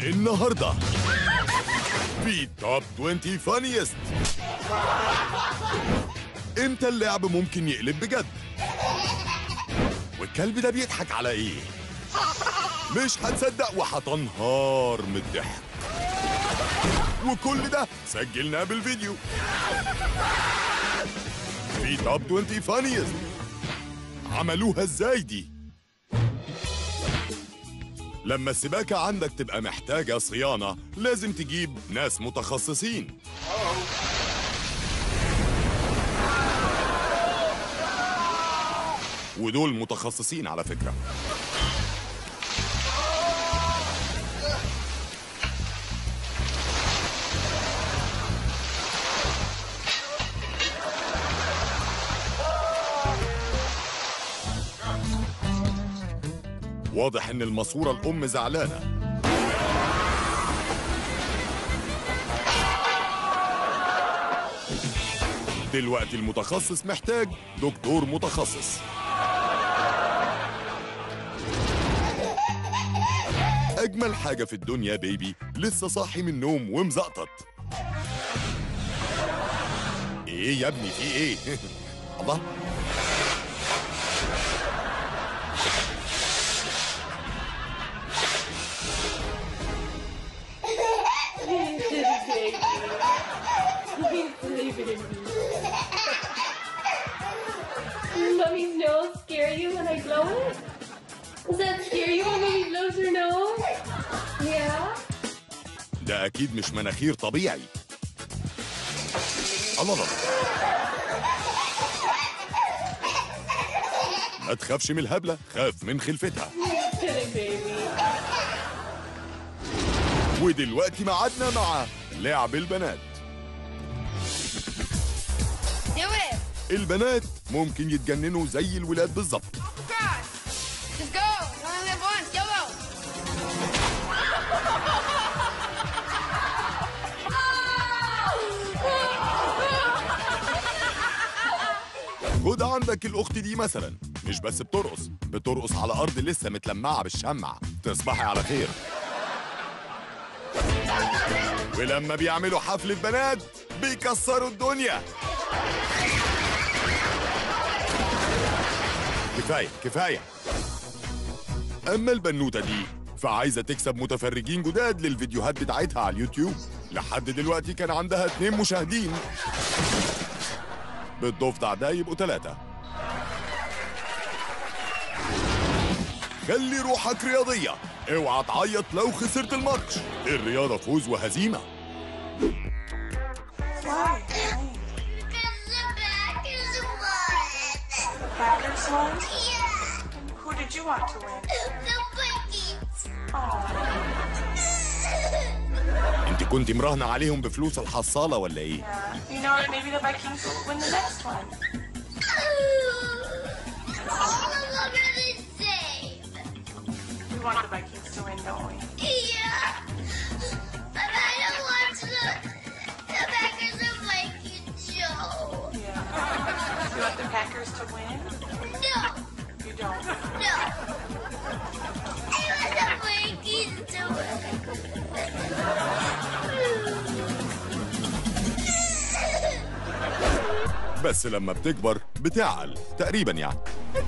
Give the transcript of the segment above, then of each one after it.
النهارده في توب 20 فانيست امتى اللعب ممكن يقلب بجد والكلب ده بيضحك على ايه مش هتصدق وهتنهار من الضحك وكل ده سجلناه بالفيديو في توب 20 فانيست عملوها ازاي دي لما السباكة عندك تبقى محتاجة صيانة لازم تجيب ناس متخصصين ودول متخصصين على فكرة واضح ان الماسورة الام زعلانة دلوقتي المتخصص محتاج دكتور متخصص أجمل حاجة في الدنيا بيبي لسه صاحي من النوم ومزقطط إيه يا ابني في إيه؟ الله Mummy's nose scare you when I blow it? Does that scare you when Mummy blows her nose? Yeah? ده أكيد مش مناخير طبيعي الله الله ما تخافش من الهبلة خاف من خلفتها Kidding, baby. ودلوقتي ميعادنا مع لعب البنات Do it! البنات ممكن يتجننوا زي الولاد بالظبط Cross! Just go! You only live once! YOLO! خد عندك الأخت دي مثلا مش بس بترقص بترقص على أرض لسه متلمعة بالشمع تصبحي على خير ولما بيعملوا حفلة بنات بيكسروا الدنيا كفاية كفاية أما البنوتة دي فعايزة تكسب متفرجين جداد للفيديوهات بتاعتها على اليوتيوب لحد دلوقتي كان عندها اتنين مشاهدين بالضفدع ده يبقوا ثلاثة خلي روحك رياضية اوعى تعيط لو خسرت الماتش الرياضة فوز وهزيمة Because the back is one! Packers won? Yeah! Who did you want to win? The Vikings! انت كنت مراهنة عليهم بفلوس الحصالة ولا ايه؟ Yeah. You know what? Maybe the Vikings will win the next one. All of them are the same! We want the Vikings to win, don't we? Yeah! But I don't want the, the Packers and Vikings show! Yeah. You want the Packers to win? No! You don't. No! I want the Vikings to win! بس لما بتكبر بتعقل تقريبا يعني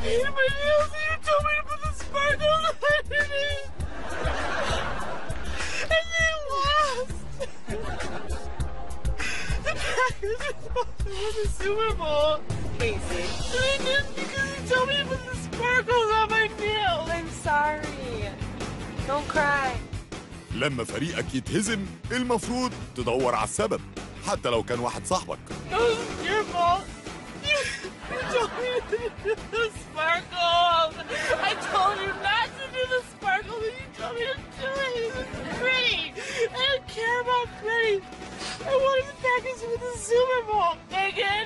Super Bowl. Casey. I didn't because you told me to put the sparkles on my nail. I'm sorry. Don't cry. لما فريقك يتهزم المفروض تدور على السبب حتى لو كان واحد صاحبك It was your fault. You, you told me to do the sparkles. I told you not to do the sparkles, and you told me to do it. It was pretty. I don't care about pretty. I wanted the Packers to win the Super Bowl, Megan.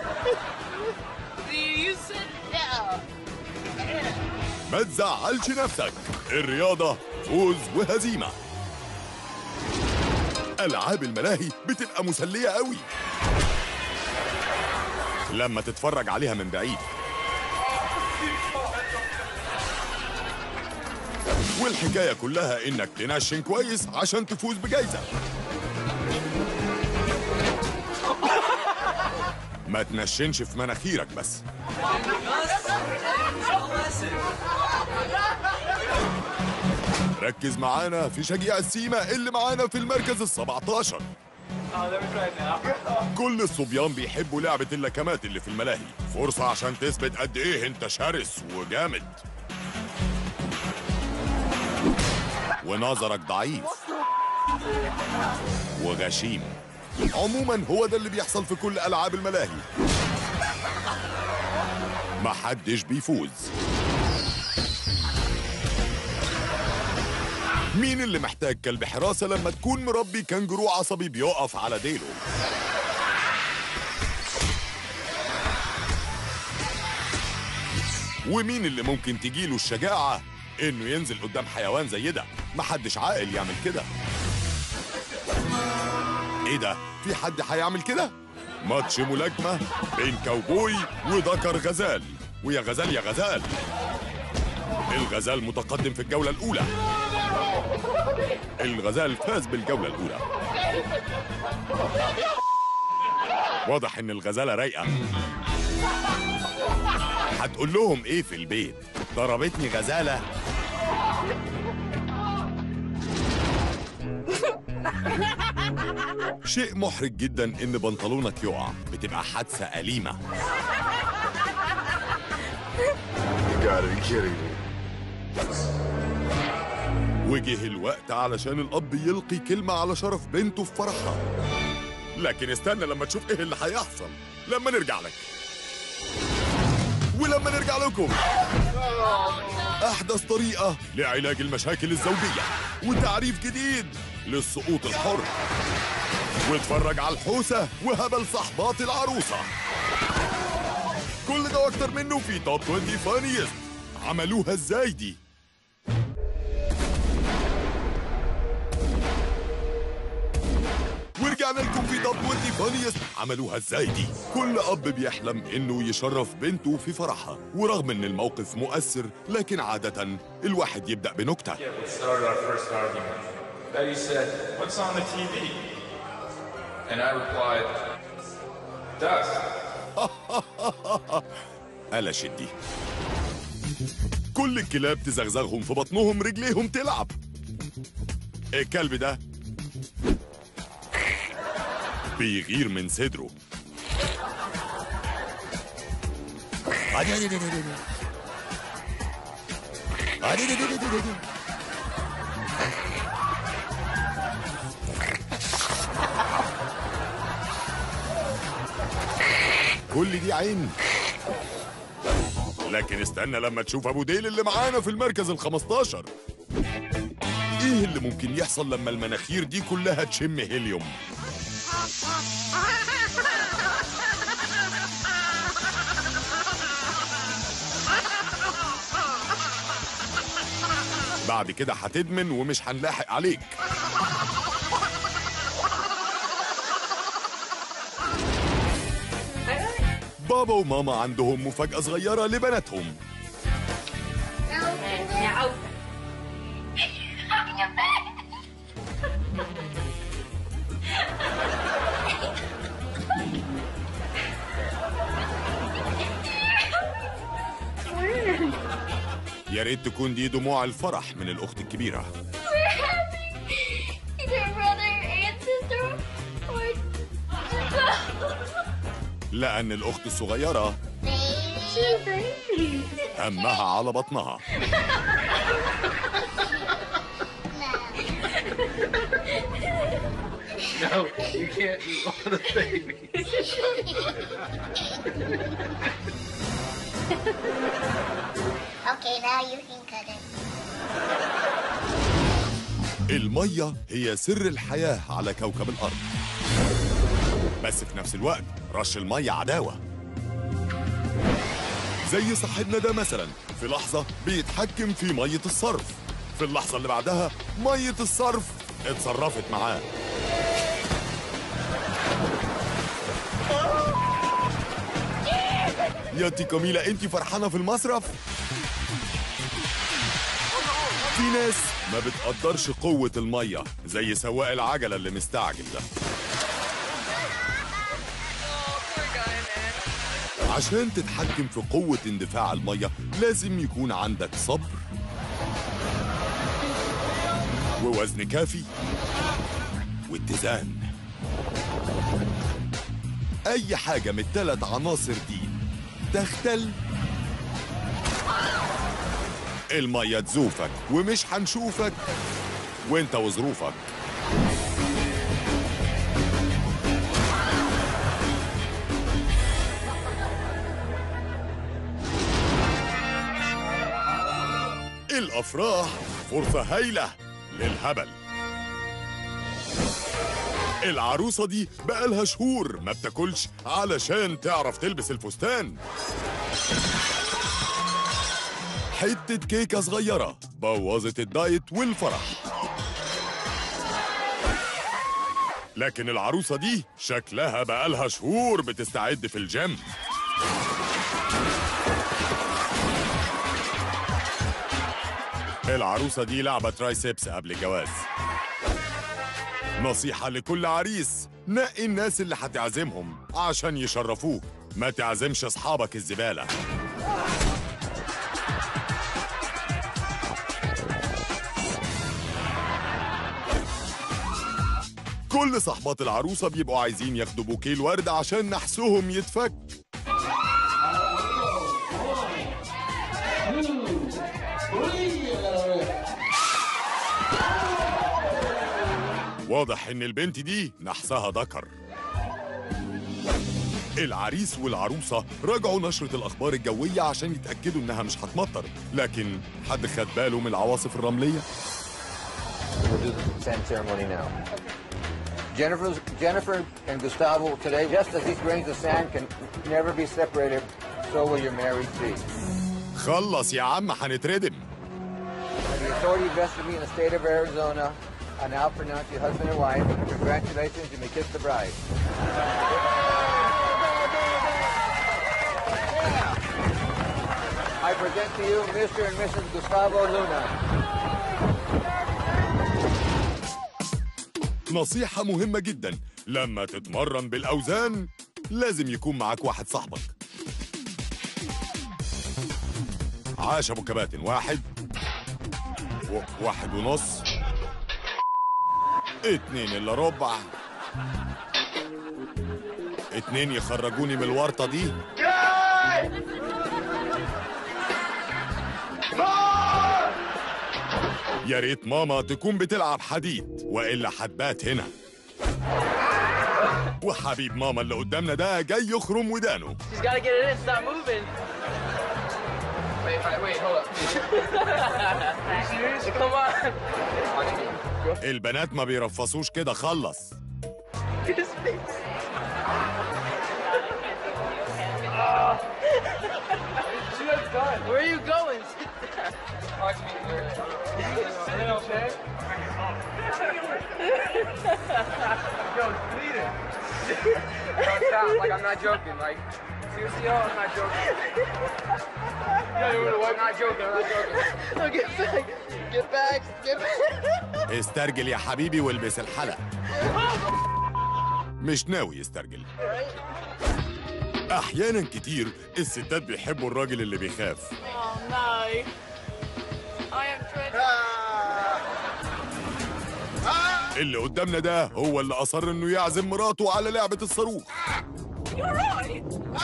you said no. ما تزعلش نفسك الرياضة فوز وهزيمة ألعاب الملاهي بتبقى مسلية قوي لما تتفرج عليها من بعيد والحكاية كلها إنك تنشن كويس عشان تفوز بجايزة ما تنشنش في مناخيرك بس ركز معانا في شجيع السيما اللي معانا في المركز ال 17 كل الصبيان بيحبوا لعبة اللكمات اللي في الملاهي فرصة عشان تثبت قد ايه انت شرس وجامد ونظرك ضعيف وغشيم عموما هو ده اللي بيحصل في كل ألعاب الملاهي محدش بيفوز مين اللي محتاج كلب حراسة لما تكون مربي كنجرو عصبي بيقف على ديله ومين اللي ممكن تجيله الشجاعة إنه ينزل قدام حيوان زي ده محدش عاقل يعمل كده إيه ده؟ في حد هيعمل كده؟ ماتش ملاكمة بين كاوبوي وذكر غزال ويا غزال يا غزال الغزال متقدم في الجولة الأولى الغزال فاز بالجولة الأولى واضح إن الغزالة رايقة هتقول لهم إيه في البيت؟ ضربتني غزالة شيء محرج جدا إن بنطلونك يقع بتبقى حادثة أليمة You gotta be kidding me. وجه الوقت علشان الأب يلقي كلمة على شرف بنته في فرحها لكن استنى لما تشوف إيه اللي هيحصل لما نرجع لك ولما نرجع لكم أحدث طريقة لعلاج المشاكل الزوجية وتعريف جديد للسقوط الحر واتفرج على الحوسة وهبل صحبات العروسة كل ده واكتر منه في توب 20 فانيست عملوها ازاي دي ورجعنا لكم في توب 20 فانيست عملوها ازاي دي كل اب بيحلم انه يشرف بنته في فرحها ورغم ان الموقف مؤثر لكن عادة الواحد يبدأ بنكتة Yeah, we started our first argument. Betty said, What's on the TV? And I replied, Dust. قلشت دي كل الكلاب تزغزغهم في بطنهم رجليهم تلعب الكلب ده بيغير من صدره كل دي عين لكن استنى لما تشوف ابو ديل اللي معانا في المركز ال 15 ايه اللي ممكن يحصل لما المناخير دي كلها تشم هيليوم بعد كده هتدمن ومش هنلاحق عليك بابا وماما عندهم مفاجأة صغيرة لبناتهم Now. In your bed. يا ريت تكون دي دموع الفرح من الأخت الكبيرة We're happy. Either brother and sister or لأن الأخت الصغيرة baby. همها على بطنها No, you can't eat one of the babies. Okay, now you can cut it. المية هي سر الحياة على كوكب الأرض بس في نفس الوقت رش المية عداوة زي صاحبنا ده مثلا في لحظة بيتحكم في مية الصرف في اللحظة اللي بعدها مية الصرف اتصرفت معاه يا تي كاميلا انت فرحانة في المصرف في ناس ما بتقدرش قوة المية زي سواق العجلة اللي مستعجل ده عشان تتحكم في قوة اندفاع المية لازم يكون عندك صبر ووزن كافي واتزان أي حاجة من الثلاث عناصر دي تختل المية تزوفك ومش هنشوفك وانت وظروفك الأفراح فرصة هايلة للهبل العروسة دي بقالها شهور ما بتاكلش علشان تعرف تلبس الفستان حتة كيكة صغيرة بوظت الدايت والفرح لكن العروسة دي شكلها بقالها شهور بتستعد في الجيم العروسة دي لعبة ترايسبس قبل الجواز نصيحة لكل عريس نقي الناس اللي هتعزمهم عشان يشرفوك ما تعزمش أصحابك الزبالة كل صحبات العروسة بيبقوا عايزين ياخدوا بوكيه الورد عشان نحسهم يتفك واضح ان البنت دي نحسها ذكر العريس والعروسة راجعوا نشرة الأخبار الجوية عشان يتأكدوا إنها مش هتمطر لكن حد خد باله من العواصف الرملية؟ We'll do the consent ceremony now. Jennifer, Jennifer and Gustavo today, just as these grains of sand can never be separated, so will your marriage be. خلص يا عم هنتردم And the authority vested me in the state of Arizona, I now pronounce you husband and wife. Congratulations, you may kiss the bride. I present to you Mr. and Mrs. Gustavo Luna. نصيحة مهمة جدا لما تتمرن بالأوزان لازم يكون معاك واحد صاحبك عاش أبو كباتن واحد و... واحد ونص اتنين إلا ربع اتنين يخرجوني من الورطة دي يا ريت ماما تكون بتلعب حديد والا هتبات هنا وحبيب ماما اللي قدامنا ده جاي يخرم ودانه She's gotta get it in, stop moving. Wait, wait, wait, hold up. you serious? Come on. البنات ما بيرفصوش كده خلص His face. She has done. Where are you going? Talk to me. And then I'll check. Yo, it's bleeding. Yo, stop. Like, I'm not joking. Like, seriously, yo, I'm not joking. Yo, you wanna what? I'm not joking. I'm not joking. No, get back. Get back. Get back. استرجل يا حبيبي والبس الحلق مش ناوي يسترجل احيانا كتير الستات بيحبوا الراجل اللي بيخاف Oh no. I am dreading. اللي قدامنا ده هو اللي اصر انه يعزم مراته على لعبة الصاروخ You're right.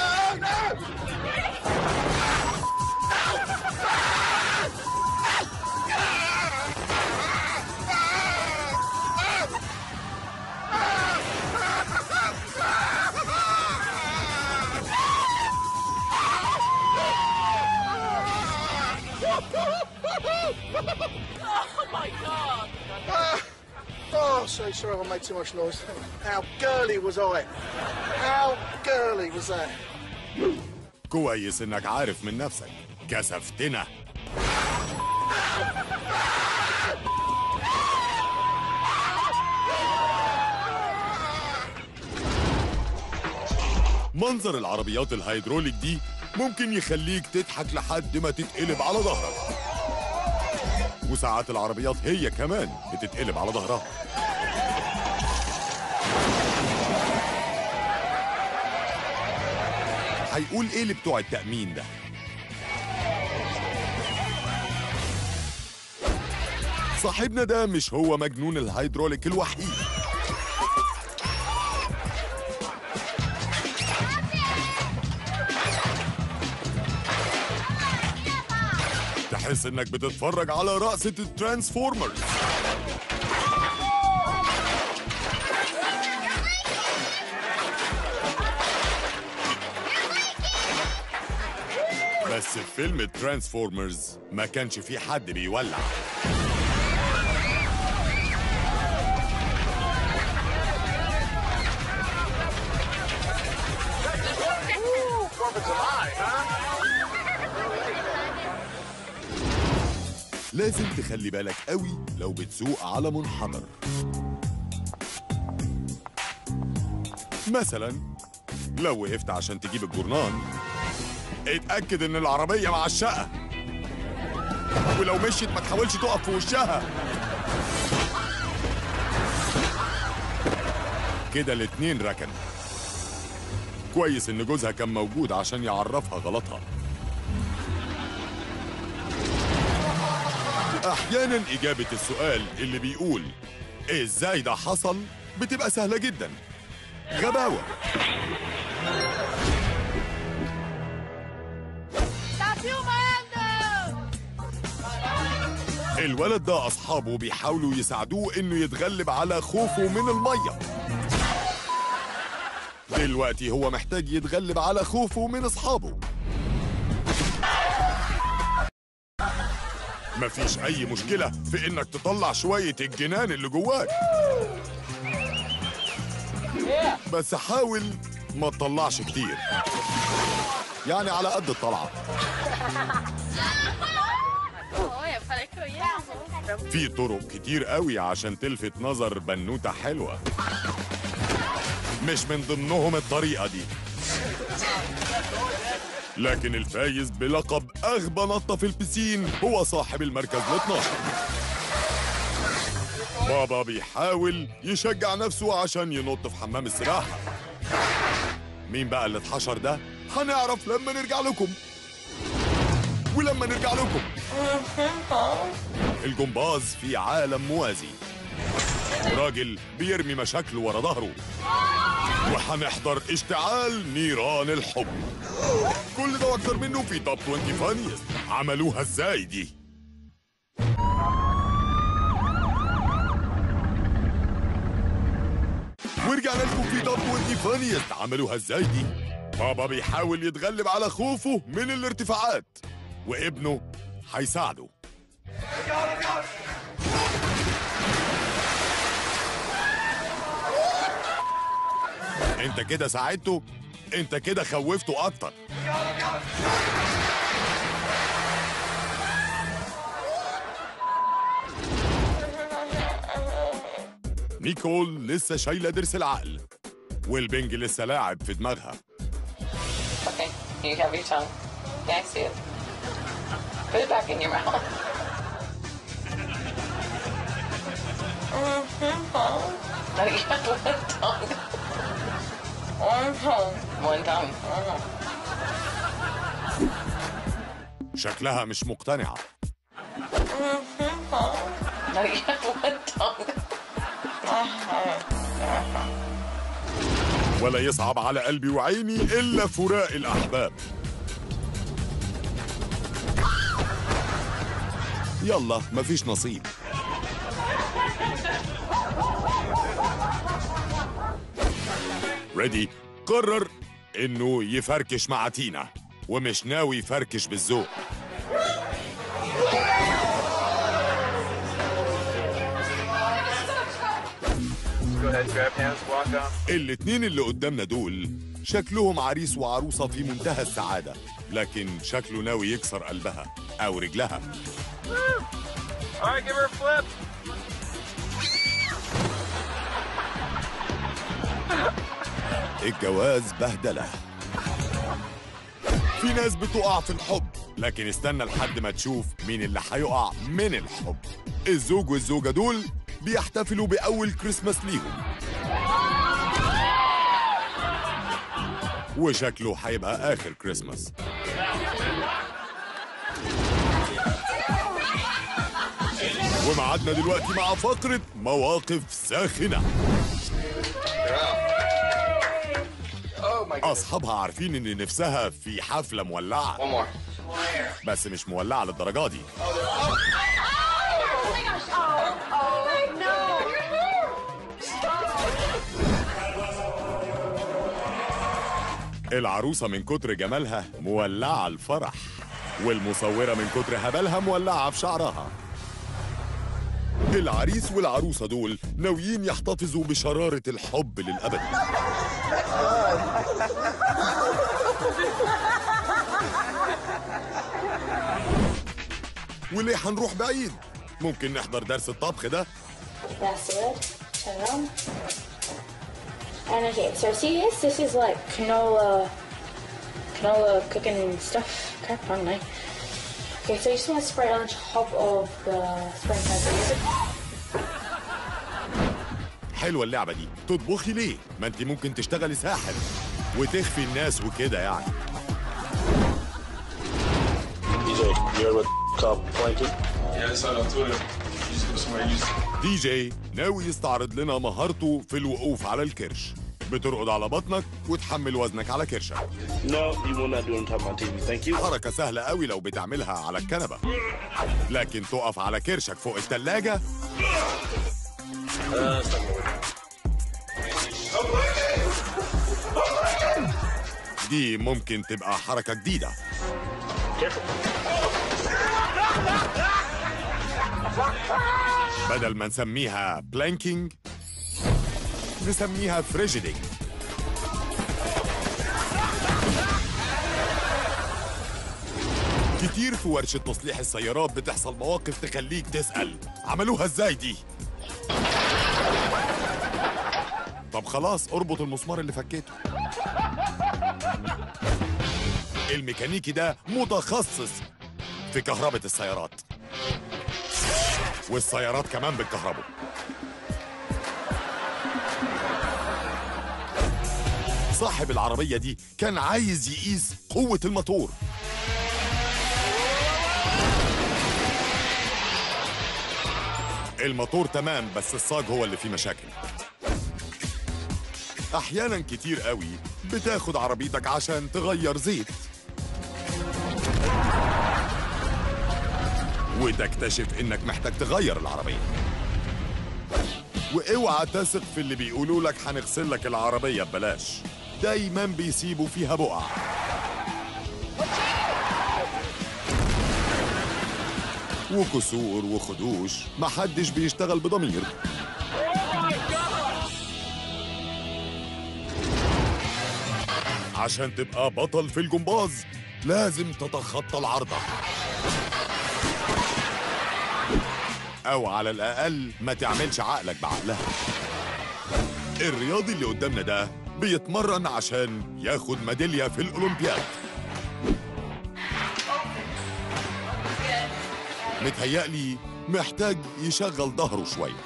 Oh my god. Oh, sorry, sorry if I made too much noise. How girly was I? How girly was that? كويس انك عارف من نفسك كسفتنا منظر العربيات الهيدروليك دي ممكن يخليك تضحك لحد ما تتقلب على ظهرك وساعات العربيات هي كمان بتتقلب على ظهرها هيقول ايه اللي بتوع التأمين ده صاحبنا ده مش هو مجنون الهيدروليك الوحيد تحس انك بتتفرج على رقصة الترانسفورمرز بس في فيلم الترانسفورمرز ما كانش في حد بيولع لازم تخلي بالك قوي لو بتسوق على منحدر مثلا لو وقفت عشان تجيب الجرنان اتأكد ان العربية مع الشقة ولو مشيت ما تحاولش تقف في وشها كده الاتنين ركنوا كويس ان جوزها كان موجود عشان يعرفها غلطها احيانا اجابة السؤال اللي بيقول ازاي ده حصل بتبقى سهلة جدا غباوة الولد ده اصحابه بيحاولوا يساعدوه انه يتغلب على خوفه من المية دلوقتي هو محتاج يتغلب على خوفه من اصحابه مفيش اي مشكلة في انك تطلع شوية الجنان اللي جواك بس حاول ما تطلعش كتير يعني على قد الطلعة في طرق كتير قوي عشان تلفت نظر بنوتة حلوة مش من ضمنهم الطريقة دي لكن الفايز بلقب أغبى نطة في البسين هو صاحب المركز ال 12 بابا بيحاول يشجع نفسه عشان ينط في حمام السباحة مين بقى اللي اتحشر ده؟ هنعرف لما نرجع لكم ولما نرجع لكم الجمباز في عالم موازي راجل بيرمي مشاكله ورا ظهره وهنحضر اشتعال نيران الحب كل ده واكتر منه في توب 20 فانيست عملوها ازاي دي ورجعنا لكم في توب 20 فانيست عملوها ازاي دي بابا بيحاول يتغلب على خوفه من الارتفاعات وابنه هيساعده انت كده ساعدته انت كده خوفته اكتر نيكول لسه شايله ضرس العقل والبنج لسه لاعب في دماغها Okay, you have your tongue. Can I see it? Put it back in your mouth. No, you have one tongue. One tongue. One tongue. شكلها مش مقتنعه No, you have one tongue. ولا يصعب على قلبي وعيني الا فراق الاحباب يلا مفيش نصيب ريدي قرر انه يفركش مع تينا ومش ناوي يفركش بالذوق Go ahead, grab hands, walk down. الاتنين اللي قدامنا دول شكلهم عريس وعروسة في منتهى السعادة لكن شكله ناوي يكسر قلبها أو رجلها All right, give her a flip. الجواز بهدلة في ناس بتقع في الحب لكن استنى لحد ما تشوف مين اللي هيقع من الحب الزوج والزوجة دول بيحتفلوا بأول كريسماس ليهم وشكله هيبقى آخر كريسماس ومعادنا دلوقتي مع فقرة مواقف ساخنة أصحابها عارفين إن نفسها في حفلة مولعة بس مش مولعة للدرجة دي العروسة من كتر جمالها مولعة الفرح والمصورة من كتر هبلها مولعة في شعرها العريس والعروسة دول ناويين يحتفظوا بشرارة الحب للأبد وليه هنروح بعيد ممكن نحضر درس الطبخ ده That's it. Turn on. And okay, so see this? This is like canola, canola cooking stuff. Crap, I don't know. Okay, so you just want to spray it on top of the spring paper. حلوة اللعبة دي تطبخي ليه؟ ما انت ممكن تشتغلي ساحر وتخفي الناس وكده يعني DJ, you heard what called planking? Yeah, I saw it on Twitter. You just go somewhere you used دي جي ناوي يستعرض لنا مهارته في الوقوف على الكرش بترقد على بطنك وتحمل وزنك على كرشك No, you will not do it on top of my TV. Thank you. حركة سهلة قوي لو بتعملها على الكنبة لكن تقف على كرشك فوق التلاجة Uh, stop over. دي ممكن تبقى حركة جديدة بدل ما نسميها بلانكينج نسميها فريجيدينج كتير في ورشة تصليح السيارات بتحصل مواقف تخليك تسأل عملوها ازاي دي؟ طب خلاص اربط المسمار اللي فكيته الميكانيكي ده متخصص في كهربة السيارات والسيارات كمان بالكهرباء صاحب العربية دي كان عايز يقيس قوة الموتور الموتور تمام بس الصاج هو اللي فيه مشاكل احيانا كتير قوي بتاخد عربيتك عشان تغير زيت وتكتشف انك محتاج تغير العربيه واوعى تثق في اللي بيقولوا لك هنغسل لك العربيه ببلاش دايما بيسيبوا فيها بقع وكسور وخدوش محدش بيشتغل بضمير عشان تبقى بطل في الجمباز لازم تتخطى العارضة أو على الأقل ما تعملش عقلك بعقلها الرياضي اللي قدامنا ده بيتمرن عشان ياخد ميدالية في الأولمبياد متهيألي محتاج يشغل ظهره شوية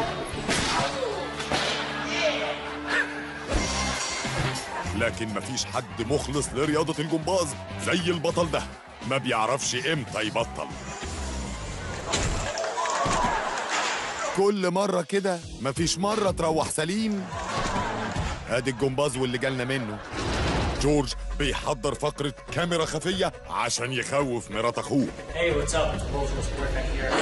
لكن مفيش حد مخلص لرياضة الجمباز زي البطل ده ما بيعرفش امتى يبطل كل مرة كده مفيش مرة تروح سليم ادي الجمباز واللي جالنا منه جورج بيحضر فقرة كاميرا خفية عشان يخوف مرات اخوه Hey, what's up? It's Rolls Work here.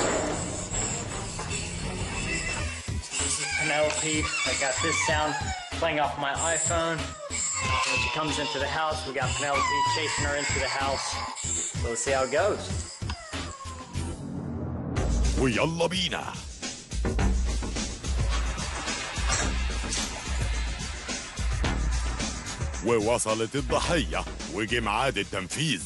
This is Penelope. I got this sound playing off my iPhone. When she comes into the house, we got Penelope chasing her into the house. So let's see how it goes. ويلا بينا ووصلت الضحية وجه ميعاد التنفيذ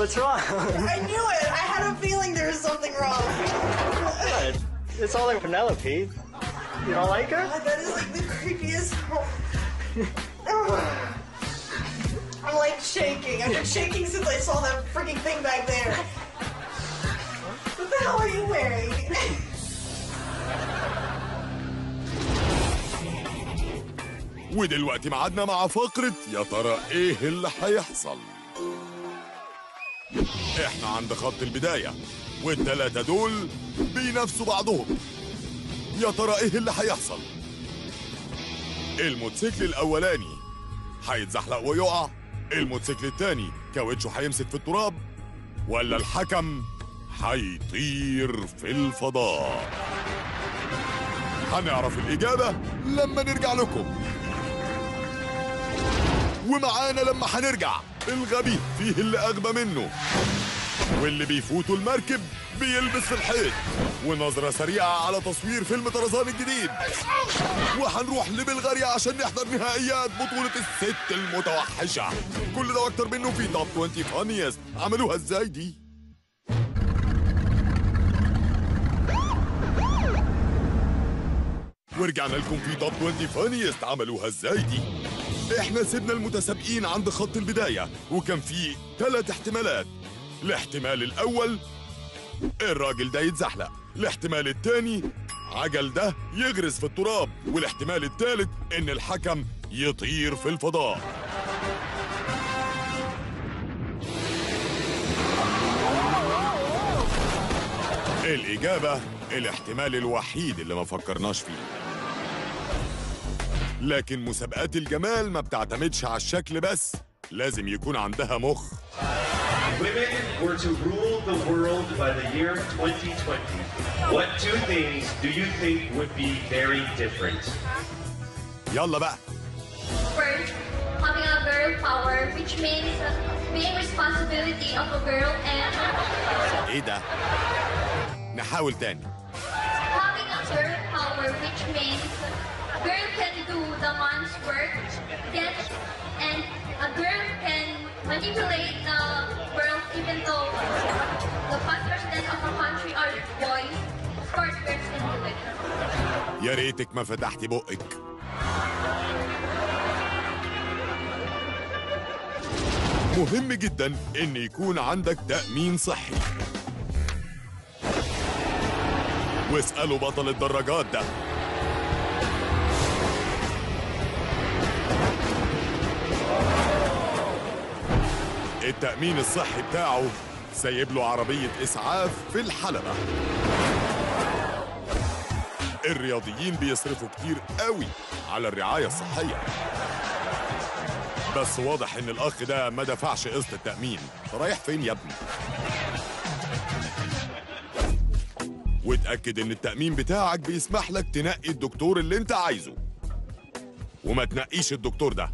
What's wrong? I knew it. I had a feeling there was something wrong. What? It's all like Penelope. You don't like her? God, that is like the creepiest. I'm like shaking. I've been shaking since I saw that freaking thing back there. What the hell are you wearing? ودلوقتي معادنا مع فقرة يا ترى ايه اللي هيحصل احنا عند خط البداية والتلاتة دول بينافسوا بعضهم يا ترى ايه اللي هيحصل الموتوسيكل الاولاني هيتزحلق ويقع الموتوسيكل التاني كاوتشه هيمسك في التراب ولا الحكم هيطير في الفضاء هنعرف الإجابة لما نرجع لكم ومعانا لما هنرجع الغبي فيه اللي أغبى منه واللي بيفوتوا المركب بيلبس في الحيط ونظرة سريعة على تصوير فيلم طرزان الجديد وهنروح لبلغاريا عشان نحضر نهائيات بطولة الست المتوحشة كل ده واكتر منه في توب 20 فانيست عملوها ازاي دي؟ ورجعنا لكم في توب 20 فانيست عملوها ازاي دي احنا سيبنا المتسابقين عند خط البداية وكان في ثلاث احتمالات الاحتمال الاول الراجل ده يتزحلق الاحتمال الثاني عجل ده يغرز في التراب والاحتمال الثالث ان الحكم يطير في الفضاء الإجابة الاحتمال الوحيد اللي ما فكرناش فيه لكن مسابقات الجمال ما بتعتمدش على الشكل بس لازم يكون عندها مخ Women were to rule the world by the year 2020. What two things do you think would be very different? يلا بقى First, having a girl power, which means uh, being responsibility of a girl and ايه ده نحاول تاني having a girl power, which means girl can do the man's work, get, and a girl can manipulate the world even though the past president of a country are boys, of course girls can do it. يا ريتك ما فتحتي بقك مهم جدا ان يكون عندك تأمين صحي واسألوا بطل الدراجات ده التأمين الصحي بتاعه سايب له عربية إسعاف في الحلبة الرياضيين بيصرفوا كتير قوي على الرعاية الصحية بس واضح ان الاخ ده ما دفعش قسط التأمين رايح فين يا ابني واتأكد ان التأمين بتاعك بيسمح لك تنقي الدكتور اللي انت عايزه وما تنقيش الدكتور ده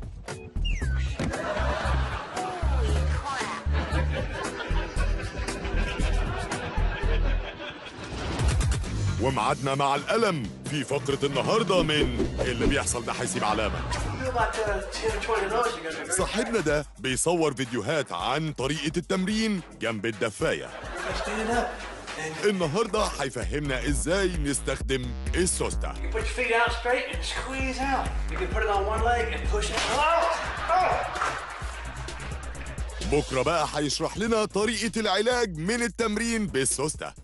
ومعادنا مع الألم في فقرة النهاردة من اللي بيحصل ده هيسيب علامة You about uh, 10 or 20 of those, you're gonna be صاحبنا ده بيصور فيديوهات عن طريقة التمرين جنب الدفاية stand up. النهاردة هيفهمنا ازاي نستخدم السوسته You put your feet out straight and squeeze out. You can put it on one leg and push it. Oh! Oh! بكرة بقى هيشرح لنا طريقة العلاج من التمرين بالسوسته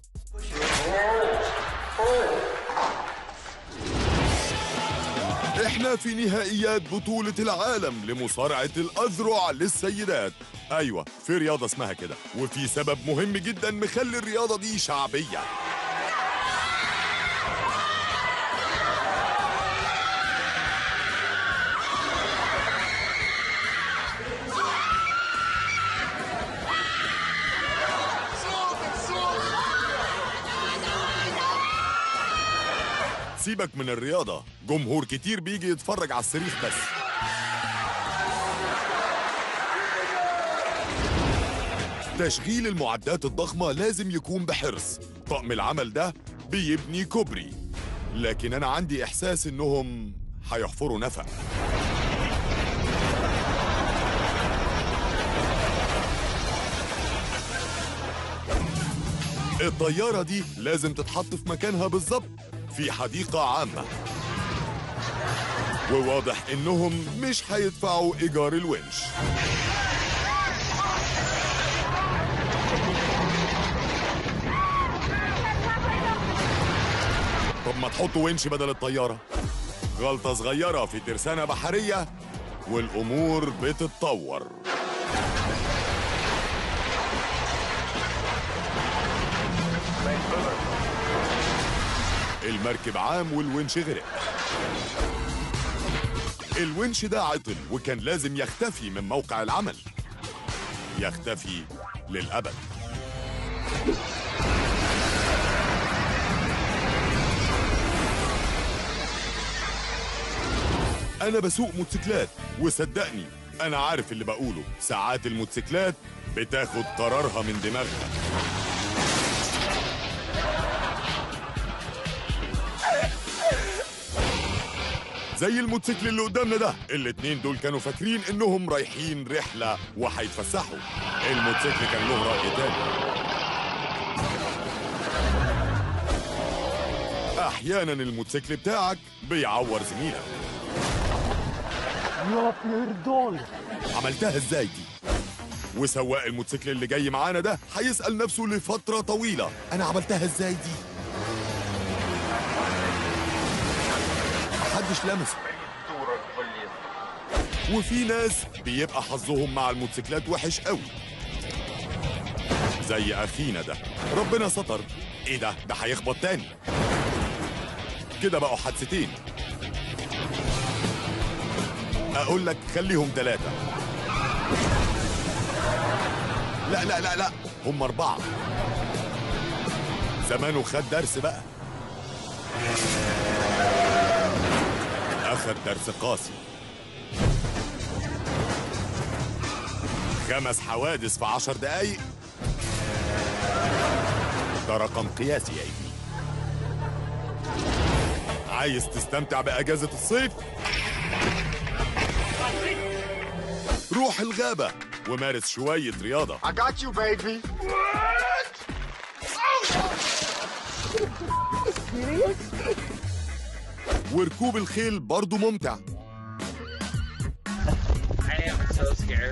احنا في نهائيات بطولة العالم لمصارعة الأذرع للسيدات أيوة في رياضة اسمها كده وفي سبب مهم جدا مخلي الرياضة دي شعبية سيبك من الرياضة جمهور كتير بيجي يتفرج على الصريخ بس تشغيل المعدات الضخمة لازم يكون بحرص طقم العمل ده بيبني كوبري لكن أنا عندي إحساس إنهم هيحفروا نفق الطيارة دي لازم تتحط في مكانها بالظبط في حديقة عامة وواضح إنهم مش هيدفعوا إيجار الونش طب ما تحطوا ونش بدل الطيارة غلطة صغيرة في ترسانة بحرية والأمور بتتطور المركب عام والونش غرق الونش ده عطل وكان لازم يختفي من موقع العمل يختفي للأبد أنا بسوق موتوسيكلات وصدقني أنا عارف اللي بقوله ساعات الموتوسيكلات بتاخد قرارها من دماغها زي الموتوسيكل اللي قدامنا ده الاتنين دول كانوا فاكرين انهم رايحين رحلة وهيتفسحوا الموتوسيكل كان له رأي تاني احيانا الموتوسيكل بتاعك بيعور زميلك يا بيردون عملتها ازاي دي وسواق الموتوسيكل اللي جاي معانا ده هيسأل نفسه لفترة طويلة انا عملتها ازاي دي محدش لمسه وفي ناس بيبقى حظهم مع الموتوسيكلات وحش قوي زي اخينا ده ربنا ستر ايه ده ده هيخبط تاني كده بقوا حادثتين اقول لك خليهم ثلاثة لا لا لا لا هم أربعة زمانه خد درس بقى أخد درس قاسي خمس حوادث في عشر دقايق ده رقم قياسي يا ابني عايز تستمتع بأجازة الصيف؟ روح الغابة ومارس شوية رياضة I got you, baby. وركوب الخيل برضه ممتع I am so scared.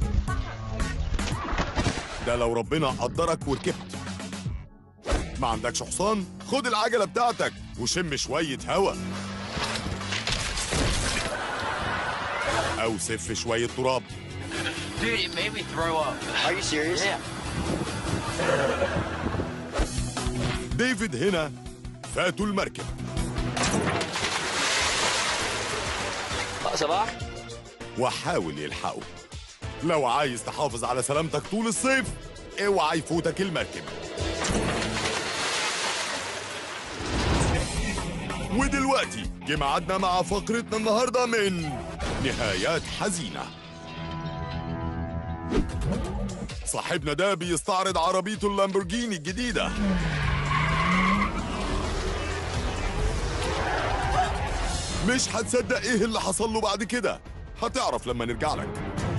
ده لو ربنا قدرك وركبت ما عندكش حصان خد العجلة بتاعتك وشم شوية هوا أو سف شوية تراب Dude, it made me throw up. Are you serious? Yeah. ديفيد هنا فاتوا المركب صباح وحاول يلحقه لو عايز تحافظ على سلامتك طول الصيف اوعى يفوتك المركب ودلوقتي جه ميعادنا مع فقرتنا النهارده من نهايات حزينه صاحبنا ده بيستعرض عربيته اللامبورجيني الجديده مش هتصدق ايه اللي حصل له بعد كده هتعرف لما نرجع لك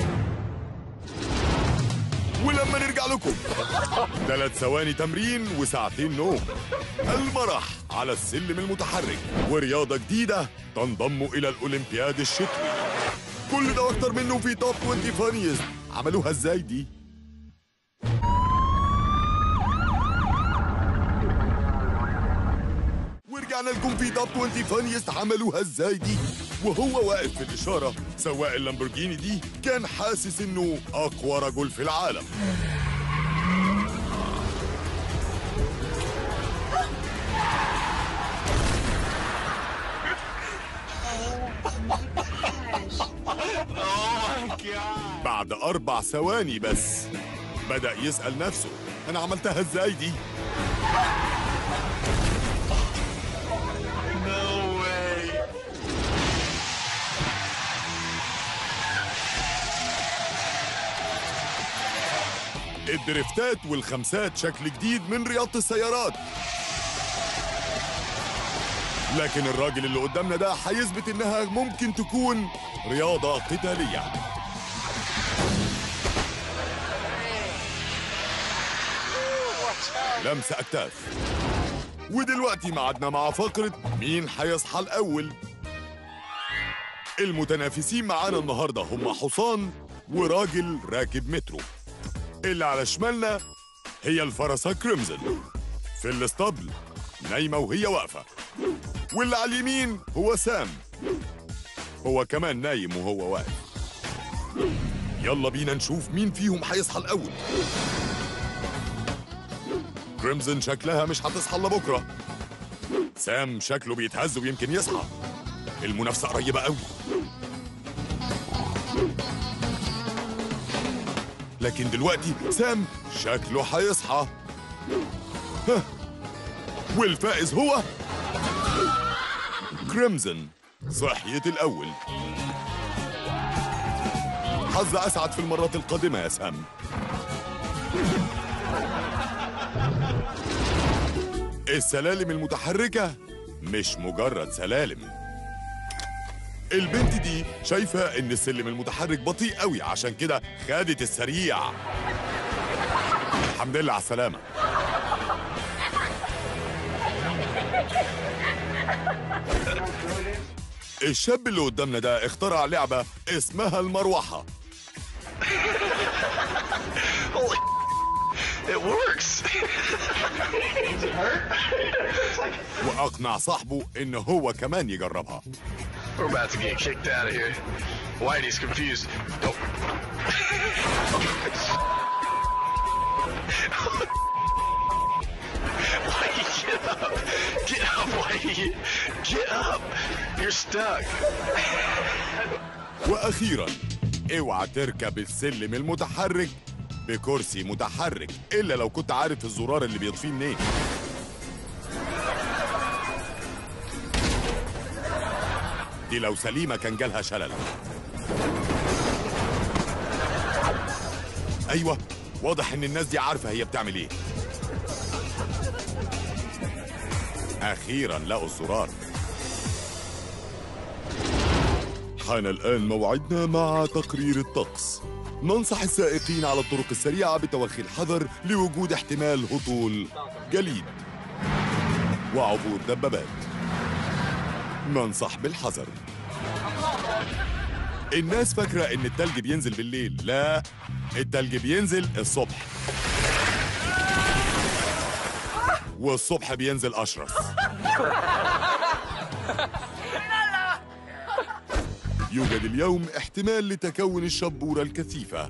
ولما نرجع لكم ثلاث ثواني تمرين وساعتين نوم المرح على السلم المتحرك ورياضة جديدة تنضم إلى الأولمبياد الشتوي كل ده وأكتر منه في توب 20 فانيز عملوها إزاي دي؟ ورجعنا لكم في توب 20 فانيست عملوها ازاي دي وهو واقف في الاشاره سواق اللامبورجيني دي كان حاسس انه اقوى رجل في العالم بعد اربع ثواني بس بدا يسال نفسه انا عملتها ازاي دي No way. الدريفتات والخمسات شكل جديد من رياضة السيارات لكن الراجل اللي قدامنا ده هيثبت انها ممكن تكون رياضة قتالية لمسة أكتاف ودلوقتي معادنا مع فقرة مين هيصحى الأول المتنافسين معانا النهاردة هم حصان وراجل راكب مترو اللي على شمالنا هي الفرسة كريمزن في الاسطبل نايمة وهي واقفة واللي على اليمين هو سام هو كمان نايم وهو واقف يلا بينا نشوف مين فيهم هيصحى الأول كريمزن شكلها مش هتصحى الا بكره سام شكله بيتهز ويمكن يصحى المنافسة قريبة قوي لكن دلوقتي سام شكله هيصحى ها. والفائز هو كريمزن صحيت الأول حظ أسعد في المرات القادمة يا سام السلالم المتحركة مش مجرد سلالم البنت دي شايفة إن السلم المتحرك بطيء قوي عشان كده خدت السريع الحمد لله على السلامة الشاب اللي قدامنا ده اخترع لعبة اسمها المروحة Holy It works. Is it hurt? وأقنع صاحبه إن هو كمان يجربها We're about to get kicked out of here. Whitey's confused. Don't. Whitey, get up. Get up, Whitey. Get up. You're stuck. وأخيرا اوعى تركب السلم المتحرك بكرسي متحرك إلا لو كنت عارف الزرار اللي بيطفيه منين دي لو سليمة كان جالها شلل أيوة واضح إن الناس دي عارفة هي بتعمل إيه أخيرا لقوا الزرار حان الآن موعدنا مع تقرير الطقس ننصح السائقين على الطرق السريعة بتوخي الحذر لوجود احتمال هطول جليد وعبور دبابات ننصح بالحذر الناس فاكرة إن التلج بينزل بالليل لا التلج بينزل الصبح والصبح بينزل أشرس يوجد اليوم احتمال لتكون الشبورة الكثيفة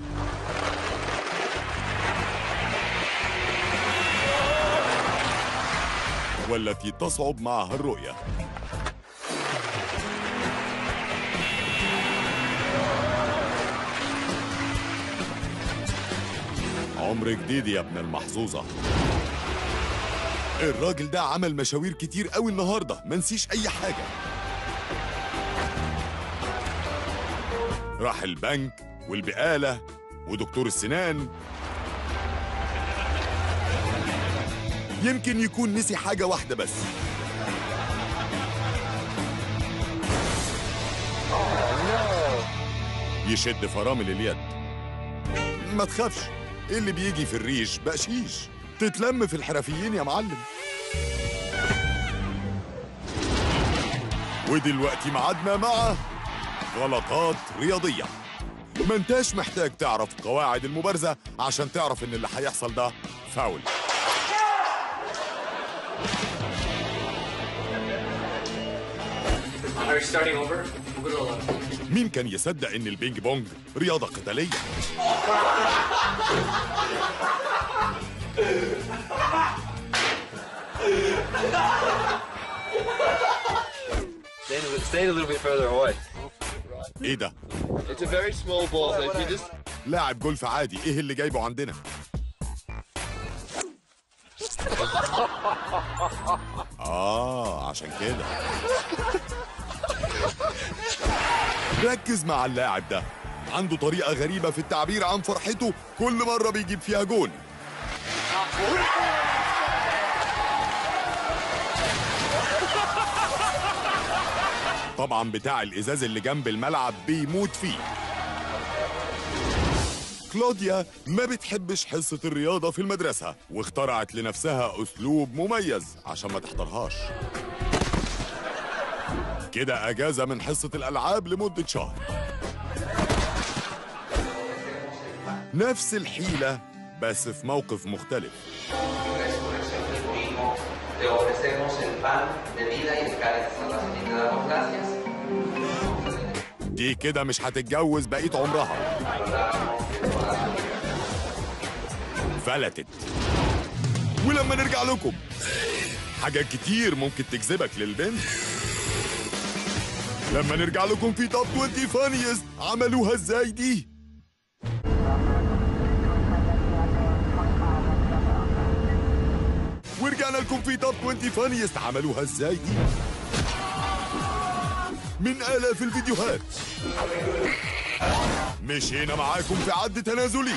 والتي تصعب معها الرؤية عمر جديد يا ابن المحظوظة الراجل ده عمل مشاوير كتير قوي النهاردة منسيش أي حاجة راح البنك والبقالة ودكتور السنان يمكن يكون نسي حاجة واحدة بس يشد فرامل اليد ما تخافش اللي بيجي في الريش بقشيش تتلم في الحرفيين يا معلم ودلوقتي معادنا مع غلطات رياضية ما انتاش محتاج تعرف قواعد المبارزة عشان تعرف ان اللي هيحصل ده فاول Are you starting over? We'll go to 11. مين كان يصدق ان البينج بونج رياضة قتالية Stand a, stand a little bit further away. ايه ده It's a very small ball, so if you just لاعب جولف عادي ايه اللي جايبه عندنا اه عشان كده ركز مع اللاعب ده عنده طريقة غريبة في التعبير عن فرحته كل مرة بيجيب فيها جول طبعا بتاع الإزاز اللي جنب الملعب بيموت فيه كلوديا ما بتحبش حصة الرياضة في المدرسة واخترعت لنفسها أسلوب مميز عشان ما تحضرهاش كده أجازة من حصة الألعاب لمدة شهر نفس الحيلة بس في موقف مختلف Te ofrecemos el pan de vida y el cáliz de salvación y te damos gracias. دي كده مش هتتجوز بقية عمرها فلتت ولما نرجع لكم حاجات كتير ممكن تجذبك للبنت لما نرجع لكم في توب 20 فانيز عملوها ازاي دي ورجعنا لكم في توب 20 فانيز عملوها ازاي دي من آلاف الفيديوهات مشينا معاكم في عد تنازلي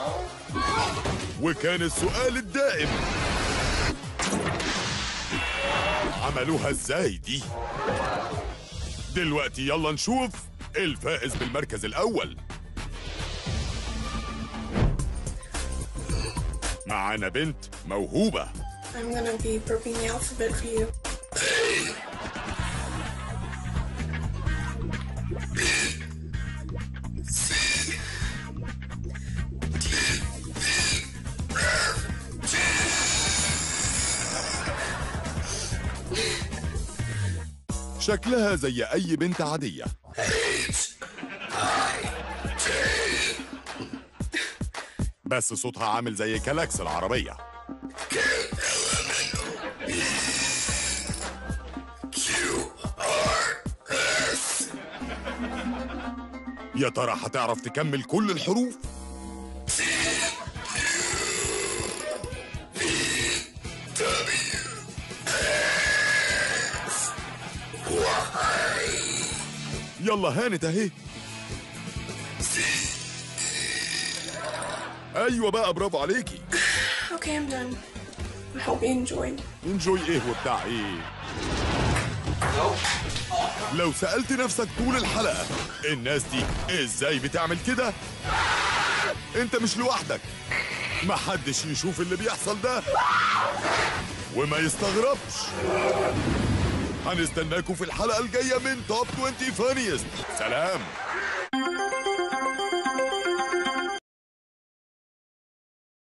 وكان السؤال الدائم عملوها ازاي دي دلوقتي يلا نشوف الفائز بالمركز الأول معانا بنت موهوبة I'm gonna be burping the alphabet for you. شكلها زي أي بنت عادية بس صوتها عامل زي كلاكس العربية يا ترى هتعرف تكمل كل الحروف يلا هانت اهي ايوه بقى برافو عليكي Okay, I'm done. I hope you enjoyed. انجوي ايه وبتاع ايه لو سألت نفسك طول الحلقة الناس دي ازاي بتعمل كده انت مش لوحدك محدش يشوف اللي بيحصل ده وما يستغربش هنستناكم في الحلقة الجاية من توب 20 فانيست سلام